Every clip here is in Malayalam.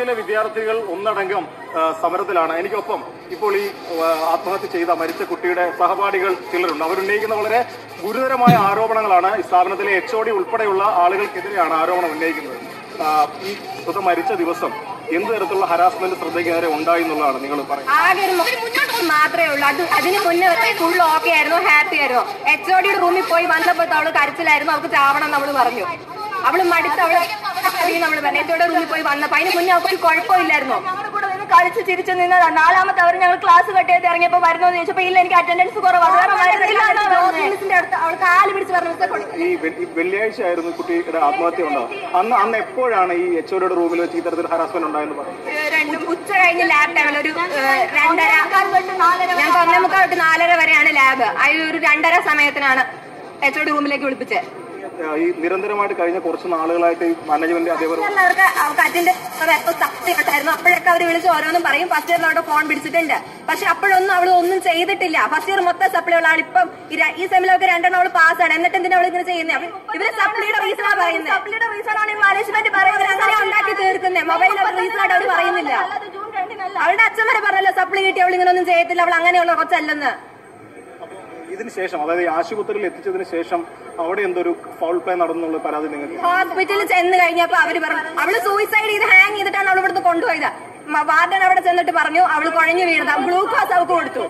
എട്ടിലെ വിദ്യാർത്ഥികൾ ഒന്നടങ്കം ആ, സമരത്തിലാണ് എനിക്കൊപ്പം ഇപ്പോൾ ഈ ആ, ആത്മഹത്യ ചെയ്ത മരിച്ച കുട്ടിയുടെ സഹപാഠികൾ ചിലരുണ്ട് അവരുന്നയിക്കുന്ന വളരെ ഗുരുതരമായ ആരോപണങ്ങളാണ് ഈ സ്ഥാപനത്തിലെ എച്ച് ഒ ഡി ഉൾപ്പെടെയുള്ള ആളുകൾക്കെതിരെയാണ് ആരോപണം ഉന്നയിക്കുന്നത് ആ, ഈ സുധ മരിച്ച ദിവസം എന്ത് തരത്തിലുള്ള ഹരാസ്മെന്റ് ശ്രദ്ധയ്ക്കേറെ ഉണ്ടായി എന്നുള്ളതാണ് നിങ്ങൾ പറയുന്നത് ആകെ ഒരു മു- ഒരു മുന്നോട്ട് മാത്രമേ ഉള്ളൂ അത് അതിന് മുന്നേ വരെ ഫുൾ ഓക്കെ ആയിരുന്നു ഹാപ്പി ആയിരുന്നു എച്ച് ഒ ഡിയുടെ റൂമിൽ പോയി വന്നപ്പോൾ അവള് കരച്ചിലായിരുന്നു അവൾക്ക് ചാവണം എന്ന് അവള് പറഞ്ഞു അവള് മടുത്ത് അവള് നമ്മൾ പറഞ്ഞു എച്ച് ഒ റൂമിൽ പോയി വന്നപ്പോ അതിന് മുന്നേ അവൾക്ക് ഒരു കുഴപ്പമില്ലായിരുന്നു ഞങ്ങളുടെ കൂടെ നിന്ന് കളിച്ച് ചിരിച്ചു നിന്നതാ നാലാമത്തെ അവർ ഞങ്ങൾ ക്ലാസ് കട്ട് ചെയ്ത് ഇറങ്ങിയപ്പോ വരുന്നോന്ന് ചോദിച്ചപ്പോ ഇല്ല എനിക്ക് അറ്റൻഡൻസ് കുറവാണ് വേറെ മരുന്നില്ല എന്നാ പറഞ്ഞത്. മിസ്സിന്റെ അടുത്ത് അവൾ കാല് പിടിച്ച് പറഞ്ഞു "മിസ്സേ, കൊടുക്ക്." ഈ വെ- ഈ വെള്ളിയാഴ്ച ആയിരുന്നു കുട്ടിയുടെ ആത്മഹത്യ ഉണ്ടാവും അന്ന് അന്ന് എപ്പോഴാണ് ഈ എച്ച് ഒയുടെ റൂമിൽ വെച്ച് ഈ തരത്തിൽ ഹരാസ്മെന്റ് ഉണ്ടായെന്ന് പറയുന്നത് ഏഹ് രണ്ടും ഉച്ച കഴിഞ്ഞ് ലാബ് ടൈമിൽ ഒരു ഏഹ് രണ്ടര ഞങ്ങൾക്ക് ഒന്നേ മുക്കാൽ തൊട്ട് നാലര വരെയാണ് ലാബ് അതിൽ ഒരു രണ്ടര സമയത്തിനാണ് എച്ച് ഒ ഡി റൂമിലേക്ക് വിളിപ്പിച്ചത് ആ, ഈ നിരന്തരമായിട്ട് കഴിഞ്ഞ കുറച്ച് നാളുകളായിട്ട് ഈ മാനേജ്മെന്റ് അതേപോലെ അവർക്ക് അവർക്ക് അറ്റൻഡ് എപ്പോ സത്യമായിട്ടായിരുന്നു അപ്പോഴൊക്കെ അവർ വിളിച്ച് ഓരോന്നും പറയും ഫസ്റ്റ് ഇയറിൽ അവിടെ ഫോൺ പിടിച്ചിട്ടുണ്ട് പക്ഷെ അപ്പോഴൊന്നും അവൾ ഒന്നും ചെയ്തിട്ടില്ല ഫസ്റ്റ് ഇയർ മൊത്തം സപ്ലൈ ഉള്ള ആൾ ഇപ്പം ഈ ര- ഈ സെമിലൊക്കെ രണ്ടെണ്ണം അവൾ പാസ്സാണ് എന്നിട്ട് എന്തിനാ അവൾ ഇങ്ങനെ ചെയ്യുന്നത് ഇവര് സപ്ലിയുടെ റീസൺ പറയുന്നത് സപ്ലിയുടെ റീസൺ ആണ് മാനേജ്മെന്റ് പറയുന്നത് അങ്ങനെ ഉണ്ടാക്കി തീർക്കുന്നത് മൊബൈൽ റീസൺ ആയിട്ട് അവർ പറയുന്നില്ല അവളുടെ അച്ഛൻ വരെ പറഞ്ഞല്ലോ സപ്ലി കിട്ടി അവൾ ഇങ്ങനെ ഒന്നും ചെയ്യത്തില്ല അവൾ അങ്ങനെയുള്ള കുറച്ചല്ലെന്ന് ഇതിന് ശേഷം അതായത് ഈ ആശുപത്രിയിൽ എത്തിച്ചതിന് ശേഷം അവിടെ എന്തൊരു ഫൗൾ പ്ലേ നടന്നുള്ള പരാതി നിങ്ങൾക്ക് ഹോസ്പിറ്റലിൽ ചെന്ന് കഴിഞ്ഞപ്പോ അവര് പറഞ്ഞു അവള് സൂയിസൈഡ് ചെയ്ത് ഹാങ് ചെയ്തിട്ടാണ് അവൾ ഇവിടുന്ന് കൊണ്ടുപോയത് മ- വാർഡൻ അവിടെ ചെന്നിട്ട് പറഞ്ഞു അവള് കുഴഞ്ഞു വീണത് ഗ്ലൂക്കോസ് അവൾക്ക് കൊടുത്തു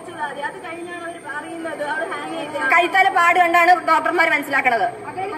കഴുത്താലെ പാട് കണ്ടാണ് ഡോക്ടർമാർ മനസ്സിലാക്കണത്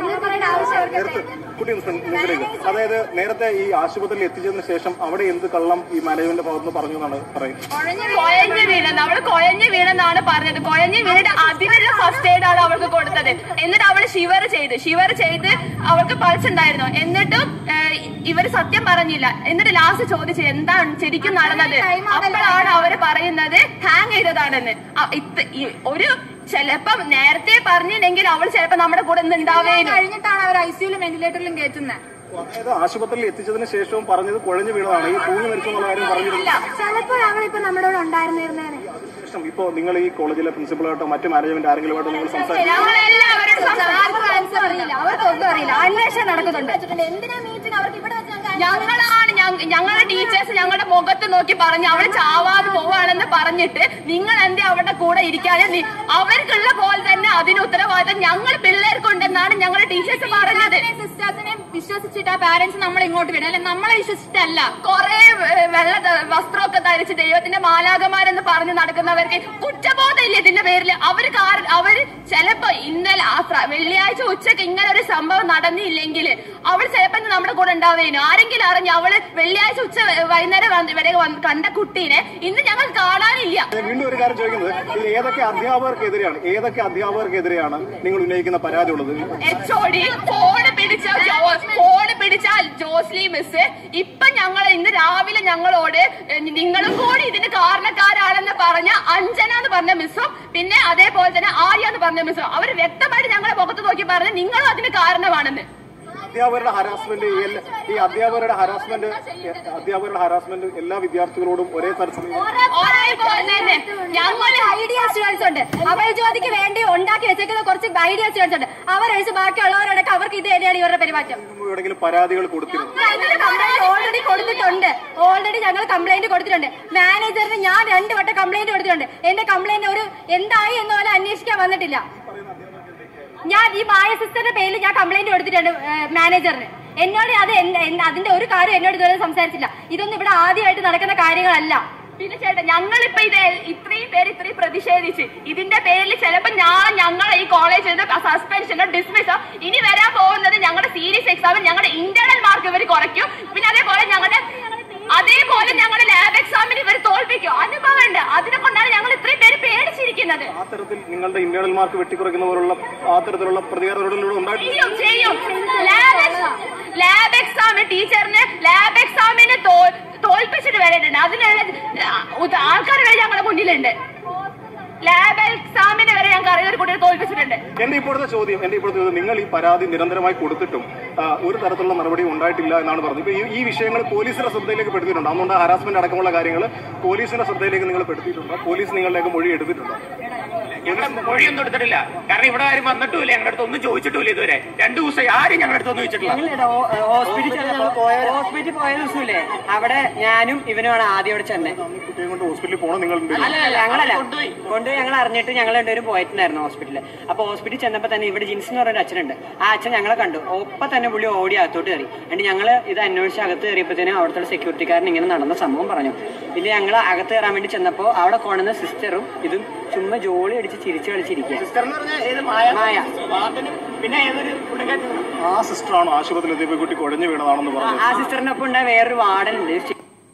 നേരത്തെ കുട്ടി ഒന്ന് ശ്രദ്ധ- മുമ്പിലേക്ക് അതായത് നേരത്തെ ഈ ആശുപത്രിയിൽ എത്തിച്ചതിന് ശേഷം അവിടെ എന്ത് കള്ളം ഈ മാനേജ്മെന്റ് ഭാഗത്ത് പറഞ്ഞു എന്നാണ് പറയുന്നത് കുഴഞ്ഞു വീണെന്ന് അവള് കുഴഞ്ഞു വീണെന്നാണ് പറഞ്ഞത് കുഴഞ്ഞു വീണിട്ട് അതിനുള്ള ഫസ്റ്റ് എയ്ഡ് ആണ് അവൾക്ക് കൊടുത്തത് എന്നിട്ട് അവള് ഷിവർ ചെയ്ത് ഷിവർ ചെയ്ത് അവൾക്ക് പൾസ് ഉണ്ടായിരുന്നു എന്നിട്ടും ഏഹ്, ഇവര് സത്യം പറഞ്ഞില്ല എന്നിട്ട് ലാസ്റ്റ് ചോദിച്ചു എന്താണ് ശരിക്കും നടന്നത് അപ്പോഴാണ് അവര് പറയുന്നത് ഹാങ് ചെയ്തതാണെന്ന് അ- ഇത് ഈ ഒരു ചിലപ്പം നേരത്തെ പറഞ്ഞില്ലെങ്കിൽ അവൾ ചിലപ്പോ നമ്മുടെ കൂടെ ഇന്ന് ഉണ്ടാവേനും കഴിഞ്ഞിട്ടാണ് അവർ ഐസിയുലും വെന്റിലേറ്ററിലും കയറ്റുന്നത് അതായത് ആശുപത്രിയിൽ എത്തിച്ചതിന് ശേഷവും പറഞ്ഞത് കുഴഞ്ഞു വീണതാണ് ഈ തൂങ്ങി മരിച്ചു എന്നുള്ള കാര്യം പറഞ്ഞിരുന്നില്ല ചിലപ്പോൾ അവളിപ്പോ നമ്മുടെ കൂടെ ഉണ്ടായിരുന്നിരുന്നേനെ ശേഷം ഇപ്പോ നിങ്ങൾ ഈ കോളേജിലെ പ്രിൻസിപ്പളായിട്ടോ മറ്റു മാനേജ്മെന്റ് ആരെങ്കിലുമായിട്ടോ നിങ്ങൾ സംസാരിച്ചു ഞങ്ങളെല്ലാവരും സംസാരിച്ചു ആൻസർ അറിയില്ല അവർക്കൊന്നും അറിയില്ല അന്വേഷണം നടക്കുന്നുണ്ട് എന്തിനാ മീറ്റിംഗ് അവർക്ക് ഇവിടെ വെച്ച് ഞങ്ങളാണ് ഞങ്ങ- ഞങ്ങളുടെ ടീച്ചേഴ്സ് ഞങ്ങളുടെ മുഖത്ത് നോക്കി പറഞ്ഞു അവള് ചാവാതെ പോവാണെന്ന് പറഞ്ഞിട്ട് നിങ്ങൾ എന്തേ അവരുടെ കൂടെ ഇരിക്കാതെ നി- അവർക്കുള്ള പോലെ തന്നെ അതിന് ഉത്തരവാദിത്തം ഞങ്ങൾ പിള്ളേർക്കുണ്ടെന്നാണ് ഞങ്ങളുടെ ടീച്ചേഴ്സ് പറഞ്ഞത് സിസ്റ്റേഴ്സിനെ വിശ്വസിച്ചിട്ട് ആ പാരന്റ്സ് നമ്മളെ ഇങ്ങോട്ട് വിടും അല്ലെ നമ്മളെ വിശ്വസിച്ചിട്ടല്ല കൊറേ ഏഹ്, വെള്ള ത- വസ്ത്രമൊക്കെ ധരിച്ച് ദൈവത്തിന്റെ മാലാകമാരെന്ന് പറഞ്ഞ് നടക്കുന്നവർക്ക് കുറ്റബോധം ഇല്ല ഇതിന്റെ പേരിൽ അവര് കാര- അവര് ചിലപ്പോ ഇന്നലെ ആ ഫ്ര- വെള്ളിയാഴ്ച ഉച്ചക്ക് ഇങ്ങനെ ഒരു സംഭവം നടന്നില്ലെങ്കിൽ അവൾ ചിലപ്പോ ഇന്ന് നമ്മുടെ കൂടെ ഉണ്ടാവേനു ആരെങ്കിലും അറിഞ്ഞു അവള് വെള്ളിയാഴ്ച ഉച്ച വ- വൈകുന്നേരം വന്ന് വരെ വന്ന് കണ്ട കുട്ടീനെ ഇന്ന് ഞങ്ങൾ കാണാനില്ല ഞാൻ വീണ്ടും ഒരു കാര്യം ചോദിക്കുന്നത് ഇതിൽ ഏതൊക്കെ അധ്യാപകർക്കെതിരെയാണ് ഏതൊക്കെ അധ്യാപകർക്കെതിരെയാണ് നിങ്ങൾ ഉന്നയിക്കുന്ന പരാതി ഉള്ളത് എച്ച് ഒ ഡി ഫോണ് പിടിച്ച ഫോണ് പിടിച്ചാൽ ജോസ്ലി മിസ് ഇപ്പൊ ഞങ്ങൾ ഇന്ന് രാവിലെ ഞങ്ങളോട് നിങ്ങളും കൂടി ഇതിന് കാരണക്കാരാണെന്ന് പറഞ്ഞ അഞ്ജന എന്ന് പറഞ്ഞ മിസ്സും പിന്നെ അതേപോലെ തന്നെ ആര്യ എന്ന് പറഞ്ഞ മിസ്സും അവർ വ്യക്തമായിട്ട് ഞങ്ങളെ മുഖത്ത് നോക്കി പറഞ്ഞു നിങ്ങളും അതിന് കാരണമാണെന്ന് അധ്യാപകരുടെ ഹരാസ്മെന്റ് ഈ അധ്യാപകരുടെ ഹരാസ്മെന്റ് അധ്യാപകരുടെ ഹരാസ്മെന്റ് എല്ലാ വിദ്യാർത്ഥികളോടും ഒരേ തരത്തിൽ ഒരേപോലെ തന്നെ ഞങ്ങൾ ഐഡിയ സ്റ്റുഡൻസ് ഉണ്ട് അവൾ ജ്യോതിക്ക് വേണ്ടി ഉണ്ടാക്കി വെച്ചേക്കുന്ന കുറച്ച് ഐഡിയ സ്റ്റുഡൻസ് ഉണ്ട് അവരൊഴിച്ച് ബാക്കിയുള്ളവരോടൊക്കെ അവർക്ക് ഇത് തന്നെയാണ് ഇവരുടെ പെരുമാറ്റം എവിടെയെങ്കിലും പരാതികൾ കൊടുത്തിരുന്നു ഓൾറെഡി കൊടുത്തിട്ടുണ്ട് ഓൾറെഡി ഞങ്ങൾ കംപ്ലൈന്റ് കൊടുത്തിട്ടുണ്ട് മാനേജറിന് ഞാൻ രണ്ട് വട്ടം കംപ്ലൈന്റ് കൊടുത്തിട്ടുണ്ട് എന്റെ കംപ്ലൈന്റ് ഒരു എന്തായി എന്ന് പോലെ അന്വേഷിക്കാൻ വന്നിട്ടില്ല ഞാൻ ഈ മായ സിസ്റ്ററിന്റെ പേരിൽ ഞാൻ കംപ്ലൈന്റ് കൊടുത്തിട്ടുണ്ട് മാനേജറിന് എന്നോട് അത് എന്ത്- എന്ത് അതിന്റെ ഒരു കാര്യം എന്നോട് ഇതുവരെ സംസാരിച്ചില്ല ഇതൊന്നും ഇവിടെ ആദ്യമായിട്ട് നടക്കുന്ന കാര്യങ്ങളല്ല പിന്നെ ചേട്ടാ ഞങ്ങളിപ്പോ ഇത് ഇത്രയും പേര് ഇത്രയും പ്രതിഷേധിച്ച് ഇതിന്റെ പേരിൽ ചിലപ്പോ നാളെ ഞങ്ങൾ ഈ കോളേജിൽ സസ്പെൻഷനോ ഡിസ്മിസോ ഇനി വരാൻ പോകുന്നത് ഞങ്ങളുടെ സീരീസ് എക്സാമിൽ ഞങ്ങളുടെ ഇന്റേണൽ മാർക്ക് ഇവർ കുറയ്ക്കും പിന്നെ അതേപോലെ ഞങ്ങളുടെ അതേപോലെ ഞങ്ങളുടെ ലാബ് എക്സാമിന് ഇവർ തോൽപ്പിക്കും അനുഭവമുണ്ട് അതിനെ കൊണ്ടാണ് ഞങ്ങൾ ഇത്രയും പേര് പേടിച്ചിരിക്കുന്നത് ആ തരത്തിൽ നിങ്ങളുടെ ഇന്റേണൽ മാർക്ക് വെട്ടിക്കുറയ്ക്കുന്ന പോലുള്ള ആ തരത്തിലുള്ള പ്രതികാര നടപടികൾ ഉണ്ടായിട്ടില്ല ചെയ്യും ചെയ്യും ലാബ് ലാബ് എക്സാമിന് ടീച്ചറിന് ലാബ് എക്സാമിന് തോൽ- തോൽപ്പിച്ചിട്ട് വരേണ്ടത് അതിനുള്ള ആൾക്കാർ വരെ ഞങ്ങളുടെ മുന്നിലുണ്ട് ലാബ് എക്സാമിന് വരെ ഞങ്ങൾക്ക് അറിയുന്ന ഒരു കുട്ടിയെ തോൽപ്പിച്ചിട്ടുണ്ട് എന്റെ ഇപ്പോഴത്തെ ചോദ്യം എന്റെ ഇപ്പോഴത്തെ ചോദ്യം നിങ്ങൾ ഈ പരാതി നിരന്തരമായി കൊടുത്തിട്ടും ആ, ഒരു തരത്തിലുള്ള നടപടി ഉണ്ടായിട്ടില്ല എന്നാണ് പറഞ്ഞത് ഇപ്പൊ ഈ- ഈ വിഷയങ്ങൾ പോലീസിന്റെ ശ്രദ്ധയിലേക്ക് പെടുത്തിയിട്ടുണ്ട് അതുകൊണ്ട് ഹരാസ്മെന്റ് അടക്കമുള്ള കാര്യങ്ങൾ പോലീസിന്റെ ശ്രദ്ധയിലേക്ക് നിങ്ങൾ പെടുത്തിയിട്ടുണ്ടോ പോലീസ് നിങ്ങളിലേക്ക് മൊഴി എടുത്തിട്ടുണ്ടോ ഞങ്ങളുടെ മൊഴിയൊന്നും എടുത്തിട്ടില്ല കാരണം ഇവിടെ ആരും വന്നിട്ടുമില്ല ഞങ്ങളുടെ അടുത്ത് ഒന്നും ചോദിച്ചിട്ടില്ല ഇതുവരെ രണ്ടു ദിവസം ആരും ഞങ്ങളുടെ അടുത്ത് ഒന്നും ചോദിച്ചിട്ടില്ല ഞങ്ങളിവിടെ ഹോ- ഹോസ്പിറ്റലിൽ ചെന്നപ്പോ ഹോസ്പിറ്റലിൽ പോയ ദിവസമില്ലേ അവിടെ ഞാനും ഇവനുമാണ് ആദ്യം അവിടെ ചെന്നേ കുട്ടിയെ കൊണ്ട് ഹോസ്പിറ്റലിൽ പോകണം നിങ്ങൾ അല്ലല്ല ഞങ്ങളല്ല കൊണ്ട് ഞങ്ങൾ അറിഞ്ഞിട്ട് ഞങ്ങൾ രണ്ടുപേരും പോയിട്ടുണ്ടായിരുന്നു ഹോസ്പിറ്റലിൽ അപ്പൊ ഹോസ്പിറ്റലിൽ ചെന്നപ്പോ തന്നെ ഇവിടെ ജിൻസ് എന്ന് പറയുന്ന അച്ഛനുണ്ട് ആ അച്ഛൻ ഞങ്ങളെ കണ്ടു ഒപ്പം തന്നെ പുള്ളി ഓടി അകത്തോട്ട് കയറി എന്നിട്ട് ഞങ്ങൾ ഇത് അന്വേഷിച്ച് അകത്ത് കയറിയപ്പോഴത്തേനും അവിടുത്തെ സെക്യൂരിറ്റിക്കാരൻ ഇങ്ങനെ നടന്ന സംഭവം പറഞ്ഞു പിന്നെ ഞങ്ങൾ അകത്ത് കയറാൻ വേണ്ടി ചെന്നപ്പോ അവിടെ കൊണ്ടുവന്ന സിസ്റ്ററും ഇതും ചുമ്മാ ജോളി അടിച്ച് ചിരിച്ചു കളിച്ചിരിക്കുക സിസ്റ്റർ എന്ന് പറഞ്ഞാൽ ഏത് മായ മായ. വാർഡനും പിന്നെ ഏതൊരു പുള്ളിക്കാരി ആ സിസ്റ്ററാണ് ആശുപത്രിയിൽ എത്തിയപ്പോൾ ഈ കുട്ടി കുഴഞ്ഞു വീണതാണെന്ന് ആ- പറഞ്ഞത് ആ സിസ്റ്ററിന്റെ ഒപ്പം ഉണ്ടായ വേറൊരു വാർഡനുണ്ട്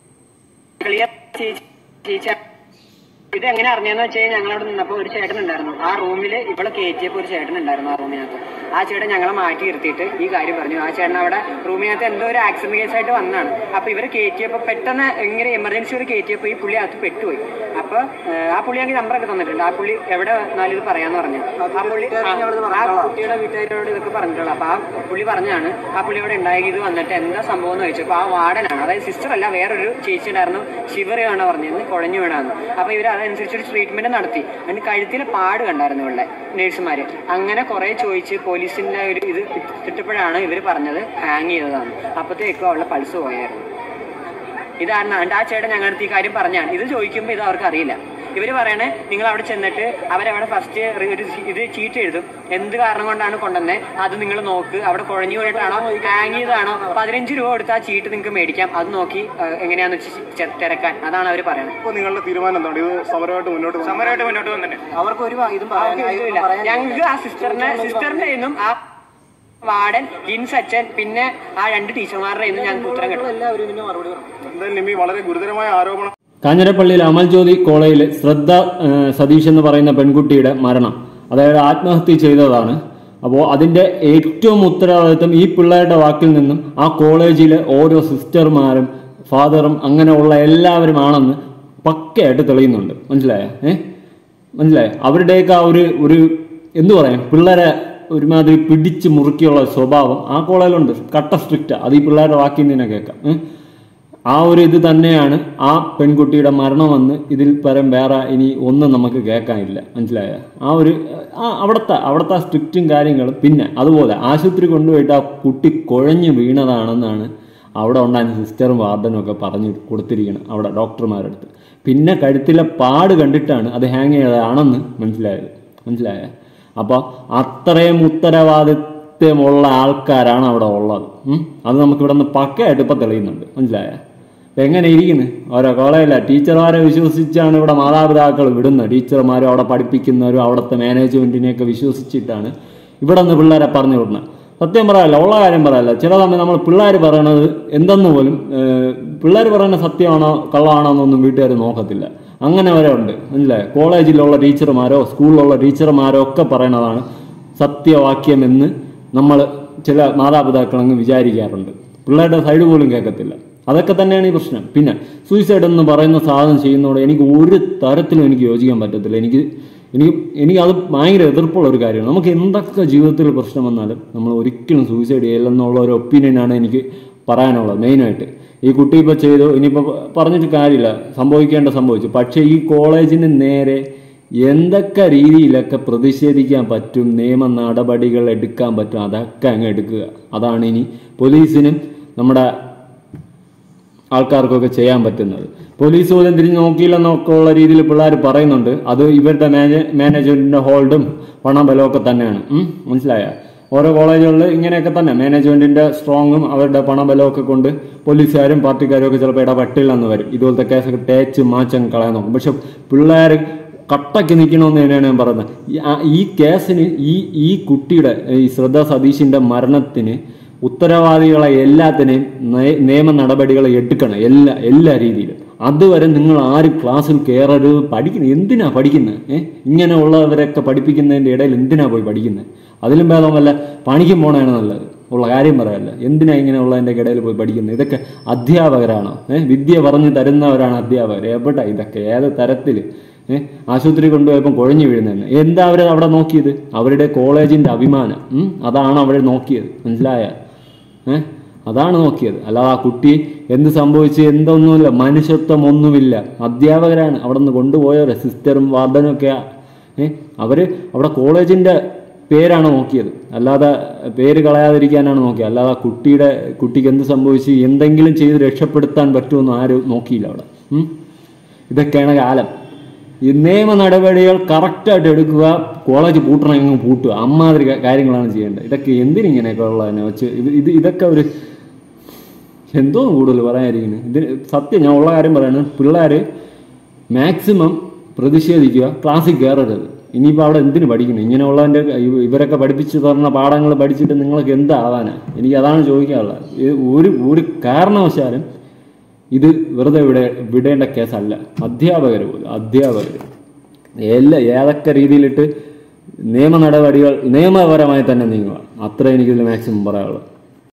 ക്ലിയർ ചേച്ചി ഇത് എങ്ങനെ അറിഞ്ഞെന്ന് വെച്ച് കഴിഞ്ഞാൽ ഞങ്ങളവിടെ നിന്നപ്പോ ഒരു ചേട്ടൻ ഉണ്ടായിരുന്നു ആ റൂമിൽ ഇവിടെ കയറ്റിയപ്പോ ഒരു ചേട്ടൻ ഉണ്ടായിരുന്നു ആ റൂമിനകത്ത് ആ ചേട്ടൻ ഞങ്ങളെ മാറ്റി ഇരുത്തിയിട്ട് ഈ കാര്യം പറഞ്ഞു ആ ചേട്ടൻ അവിടെ റൂമിനകത്ത് എന്തോ ഒരു ആക്സിഡന്റ് കേസ് ആയിട്ട് വന്നതാണ് അപ്പൊ ഇവരെ കയറ്റിയപ്പോ പെട്ടെന്ന് എങ്ങനെ എമർജൻസി ഒരു കയറ്റിയപ്പോ ഈ പുള്ളി അകത്ത് പെട്ടുപോയി അപ്പൊ ഏഹ്, ആ പുള്ളി ഞങ്ങൾക്ക് നമ്പറൊക്കെ തന്നിട്ടുണ്ട് ആ പുള്ളി എവിടെ വന്നാലും ഇത് പറയാന്ന് പറഞ്ഞു ആ പുള്ളി ആ ആ കുട്ടിയുടെ വീട്ടുകാരോട് ഇതൊക്കെ പറഞ്ഞിട്ടുള്ളൂ അപ്പൊ ആ പുള്ളി പറഞ്ഞാണ് ആ പുള്ളി ഇവിടെ ഉണ്ടായി ഇത് വന്നിട്ട് എന്താ സംഭവം എന്ന് ചോദിച്ചപ്പോ ആ വാർഡനാണ് അതായത് സിസ്റ്റർ അല്ല വേറൊരു ചേച്ചി ഉണ്ടായിരുന്നു ശിവറയാണ് പറഞ്ഞത് കുഴഞ്ഞു വീണാന്ന് അപ്പൊ ഇവർ അതനുസരിച്ച് ഒരു ട്രീറ്റ്മെന്റ് നടത്തി അതിന് കഴുത്തിലെ പാട് കണ്ടായിരുന്നു ഇവിടെ നേഴ്സുമാര് അങ്ങനെ കുറെ ചോദിച്ച് പോലീസിന്റെ ഒരു ഇത് ഇട്ടപ്പോഴാണ് ഇവർ പറഞ്ഞത് ഹാങ് ചെയ്തതാണ് അപ്പത്തേക്കും അവളുടെ പൾസ് പോയായിരുന്നു ഇതാണ് എന്നിട്ട് ആ ചേട്ടൻ ഞങ്ങളുടെ അടുത്ത് ഈ കാര്യം പറഞ്ഞാണ് ഇത് ചോദിക്കുമ്പോൾ ഇത് അവർക്ക് അറിയില്ല ഇവര് പറയണേ നിങ്ങൾ അവിടെ ചെന്നിട്ട് അവരവിടെ ഫസ്റ്റ് ഒരു ഇത് ചീട്ട് എഴുതും എന്ത് കാരണം കൊണ്ടാണ് കൊണ്ടുവന്നത് അത് നിങ്ങൾ നോക്ക് അവിടെ കുഴഞ്ഞു പോയിട്ടാണോ ഹാങ് ചെയ്താണോ പതിനഞ്ച് രൂപ കൊടുത്ത് ആ ചീട്ട് നിങ്ങൾക്ക് മേടിക്കാം അത് നോക്കി ആ, എങ്ങനെയാന്ന് വെച്ച് ചെ- തിരക്കാൻ അതാണ് അവർ പറയുന്നത് ഇപ്പോൾ നിങ്ങളുടെ തീരുമാനം എന്താണ് ഇത് സമരമായിട്ട് മുന്നോട്ട് പോകുന്നത്? സമരമായിട്ട് മുന്നോട്ട് വന്നിട്ട് അവർക്ക് ഒരു ഇതും ഞങ്ങൾക്ക് ആ സിസ്റ്ററിനെ സിസ്റ്ററിന്റെ നിന്നും ആ വാർഡൻ ജിൻസ് അച്ഛൻ പിന്നെ ആ രണ്ട് ടീച്ചർമാരുടെ നിന്നും ഞങ്ങൾക്ക് ഉത്തരം കിട്ടും എന്തായാലും നിമി വളരെ ഗുരുതരമായ ആരോപണം കാഞ്ഞിരപ്പള്ളിയിൽ അമൽജ്യോതി കോളേജിൽ ശ്രദ്ധ ഏഹ്, സതീഷ് എന്ന് പറയുന്ന പെൺകുട്ടിയുടെ മരണം അതായത് ആത്മഹത്യ ചെയ്തതാണ് അപ്പോൾ അതിന്റെ ഏറ്റവും ഉത്തരവാദിത്വം ഈ പിള്ളേരുടെ വാക്കിൽ നിന്നും ആ കോളേജിലെ ഓരോ സിസ്റ്റർമാരും ഫാദറും അങ്ങനെയുള്ള എല്ലാവരും ആണെന്ന് പക്കയായിട്ട് തെളിയുന്നുണ്ട് മനസ്സിലായോ ഏ മനസ്സിലായോ അവരുടെയൊക്കെ ആ ഒരു ഒരു എന്തു പറയാം പിള്ളേരെ ഒരുമാതിരി പിടിച്ച് മുറുക്കിയുള്ള സ്വഭാവം ആ കോളേജിലുണ്ട് കട്ട സ്ട്രിക്റ്റാ അത് ഈ പിള്ളേരുടെ വാക്കിൽ നിന്ന് തന്നെ കേൾക്കാം ഏ? ആ ഒരു ഇത് തന്നെയാണ് ആ പെൺകുട്ടിയുടെ മരണമെന്ന് ഇതിൽ പരം വേറെ ഇനി ഒന്നും നമുക്ക് കേൾക്കാനില്ല മനസ്സിലായ ആ ഒരു ആ അവിടുത്തെ അവിടുത്തെ സ്ട്രിക്റ്റും കാര്യങ്ങളും പിന്നെ അതുപോലെ ആശുപത്രി കൊണ്ടുപോയിട്ട് ആ കുട്ടി കുഴഞ്ഞു വീണതാണെന്നാണ് അവിടെ ഉണ്ടായിരുന്ന സിസ്റ്ററും വാർഡനും ഒക്കെ പറഞ്ഞു കൊടുത്തിരിക്കണം അവിടെ ഡോക്ടർമാരുടെ അടുത്ത് പിന്നെ കഴുത്തിലെ പാട് കണ്ടിട്ടാണ് അത് ഹാങ് ചെയ്തതാണെന്ന് മനസ്സിലായത് മനസ്സിലായ അപ്പോൾ അത്രയും ഉത്തരവാദിത്വമുള്ള ആൾക്കാരാണ് അവിടെ ഉള്ളത് ഉം. അത് നമുക്ക് ഇവിടെ നിന്ന് പക്കയായിട്ട് ഇപ്പം തെളിയുന്നുണ്ട് മനസ്സിലായ ഇപ്പം എങ്ങനെ ഇരിക്കുന്നു ഓരോ കോളേജില ടീച്ചർമാരെ വിശ്വസിച്ചാണ് ഇവിടെ മാതാപിതാക്കൾ വിടുന്നത് ടീച്ചർമാരും അവിടെ പഠിപ്പിക്കുന്നവരും അവിടുത്തെ മാനേജ്മെന്റിനെയൊക്കെ വിശ്വസിച്ചിട്ടാണ് ഇവിടെ നിന്ന് പിള്ളേരെ പറഞ്ഞു വിടുന്നത് സത്യം പറയാല്ല ഉള്ള കാര്യം പറയല്ല ചില സമയം നമ്മൾ പിള്ളേർ പറയണത് എന്തെന്ന് പോലും പിള്ളേർ പറയുന്ന സത്യമാണോ കള്ളമാണോ എന്നൊന്നും വീട്ടുകാർ നോക്കത്തില്ല അങ്ങനെ വരെ ഉണ്ട് മനസ്സിലായോ കോളേജിലുള്ള ടീച്ചർമാരോ സ്കൂളിലുള്ള ടീച്ചർമാരോ ഒക്കെ പറയണതാണ് സത്യവാക്യമെന്ന് നമ്മൾ ചില മാതാപിതാക്കൾ അങ്ങ് വിചാരിക്കാറുണ്ട് പിള്ളേരുടെ സൈഡ് പോലും കേൾക്കത്തില്ല അതൊക്കെ തന്നെയാണ് ഈ പ്രശ്നം പിന്നെ സൂയിസൈഡ് എന്ന് പറയുന്ന സാധനം ചെയ്യുന്നതോടെ എനിക്ക് ഒരു തരത്തിലും എനിക്ക് യോജിക്കാൻ പറ്റത്തില്ല എനിക്ക് എനിക്ക് എനിക്ക് അത് ഭയങ്കര എതിർപ്പുള്ള ഒരു കാര്യമാണ് നമുക്ക് എന്തൊക്കെ ജീവിതത്തിൽ പ്രശ്നം വന്നാലും നമ്മൾ ഒരിക്കലും സൂയിസൈഡ് ചെയ്യില്ലെന്നുള്ള ഒരു ഒപ്പീനിയനാണ് എനിക്ക് പറയാനുള്ളത് മെയിനായിട്ട് ഈ കുട്ടി ഇപ്പോൾ ചെയ്തു ഇനിയിപ്പോൾ പറഞ്ഞിട്ട് കാര്യമില്ല സംഭവിക്കേണ്ട സംഭവിച്ചു പക്ഷേ ഈ കോളേജിന് നേരെ എന്തൊക്കെ രീതിയിലൊക്കെ പ്രതിഷേധിക്കാൻ പറ്റും നിയമ നടപടികൾ എടുക്കാൻ പറ്റും അതൊക്കെ അങ്ങ് എടുക്കുക അതാണ് ഇനി പോലീസിനും നമ്മുടെ ആൾക്കാർക്കൊക്കെ ചെയ്യാൻ പറ്റുന്നത് പോലീസ് പോലും തിരിഞ്ഞ് നോക്കിയില്ലെന്നൊക്കെ ഉള്ള രീതിയിൽ പിള്ളേർ പറയുന്നുണ്ട് അത് ഇവരുടെ മാനേ മാനേജ്മെന്റിന്റെ ഹോൾഡും പണം ബലമൊക്കെ തന്നെയാണ് ഉം, മനസ്സിലായ ഓരോ കോളേജുകളിൽ ഇങ്ങനെയൊക്കെ തന്നെ മാനേജ്മെന്റിന്റെ സ്ട്രോങ്ങും അവരുടെ പണബലമൊക്കെ കൊണ്ട് പോലീസുകാരും പാർട്ടിക്കാരും ഒക്കെ ചിലപ്പോൾ ഇടപെട്ടില്ലെന്ന് വരും ഇതുപോലത്തെ കേസൊക്കെ തേച്ച് മാച്ചം കളയാൻ നോക്കും പക്ഷെ പിള്ളേർ കട്ടയ്ക്ക് നിൽക്കണമെന്ന് തന്നെയാണ് ഞാൻ പറയുന്നത് ഈ- ആ- ഈ കേസിന് ഈ ഈ കുട്ടിയുടെ ഈ ശ്രദ്ധ സതീഷിന്റെ മരണത്തിന് ഉത്തരവാദികളെ എല്ലാത്തിനെയും നയ- നിയമ നടപടികൾ എടുക്കണം എല്ലാ എല്ലാ രീതിയിലും അതുവരെ നിങ്ങൾ ആരും ക്ലാസ്സിൽ കയറരുത് പഠിക്കുന്നത് എന്തിനാ പഠിക്കുന്നത് ഏഹ് ഇങ്ങനെയുള്ളവരൊക്കെ പഠിപ്പിക്കുന്നതിൻ്റെ ഇടയിൽ എന്തിനാ പോയി പഠിക്കുന്നത് അതിലും ഭേദം വല്ല പണിക്കും പോണതാണ് നല്ലത് ഉള്ള കാര്യം പറയല്ല എന്തിനാ ഇങ്ങനെയുള്ളതിൻ്റെ ഇടയിൽ പോയി പഠിക്കുന്നത് ഇതൊക്കെ അധ്യാപകരാണോ ഏഹ് വിദ്യ പറഞ്ഞു തരുന്നവരാണ് അധ്യാപകർ എവിടെ ഇതൊക്കെ ഏത് തരത്തിൽ ഏഹ് ആശുപത്രി കൊണ്ടുപോയപ്പോൾ കുഴഞ്ഞു വീഴുന്നതെന്ന് എന്താ അവർ അവിടെ നോക്കിയത് അവരുടെ കോളേജിന്റെ അഭിമാനം ഉം? അതാണ് അവർ നോക്കിയത് മനസ്സിലായ ഏഹ് അതാണ് നോക്കിയത് അല്ലാതെ ആ കുട്ടി എന്ത് സംഭവിച്ചു എന്തൊന്നുമില്ല മനുഷ്യത്വം ഒന്നുമില്ല അധ്യാപകരാണ് അവിടെ നിന്ന് കൊണ്ടുപോയവരെ സിസ്റ്ററും വാർഡനും ഒക്കെ ഏ അവര് അവിടെ കോളേജിന്റെ പേരാണ് നോക്കിയത് അല്ലാതെ പേര് കളയാതിരിക്കാനാണ് നോക്കിയത് അല്ലാതെ ആ കുട്ടിയുടെ കുട്ടിക്ക് എന്ത് സംഭവിച്ചു എന്തെങ്കിലും ചെയ്ത് രക്ഷപ്പെടുത്താൻ പറ്റുമെന്ന് ആരും നോക്കിയില്ല അവിടെ ഉം. ഇതൊക്കെയാണ് കാലം ഈ നിയമ നടപടികൾ കറക്റ്റായിട്ട് എടുക്കുക കോളേജ് പൂട്ടണമെങ്കിൽ പൂട്ടുക അമ്മാതിരി കാ- കാര്യങ്ങളാണ് ചെയ്യേണ്ടത് ഇതൊക്കെ എന്തിനിങ്ങനെയൊക്കെ ഉള്ളതിനെ വെച്ച് ഇത് ഇത് ഇതൊക്കെ ഒരു എന്തോ കൂടുതൽ പറയാതിരിക്കുന്നത് ഇതിന് സത്യം ഞാൻ ഉള്ള കാര്യം പറയുന്നത് പിള്ളേർ മാക്സിമം പ്രതിഷേധിക്കുക ക്ലാസ്സിൽ കയറരുത് ഇനിയിപ്പോൾ അവിടെ എന്തിനു പഠിക്കണം ഇങ്ങനെയുള്ളതിൻ്റെ ഇവ- ഇവരൊക്കെ പഠിപ്പിച്ചു തന്ന പാഠങ്ങൾ പഠിച്ചിട്ട് നിങ്ങൾക്ക് എന്താവാനാ എനിക്ക് അതാണ് ചോദിക്കാനുള്ളത് ഇത് ഒരു ഒരു കാരണവശാലും ഇത് വെറുതെ ഇവിടെ വിടേണ്ട കേസല്ല അധ്യാപകർ പോലും അധ്യാപകർ എല്ലാ ഏതൊക്കെ രീതിയിലിട്ട് നിയമ നടപടികൾ നിയമപരമായി തന്നെ നീങ്ങുക അത്ര എനിക്കിതിൽ മാക്സിമം പറയാനുള്ളത്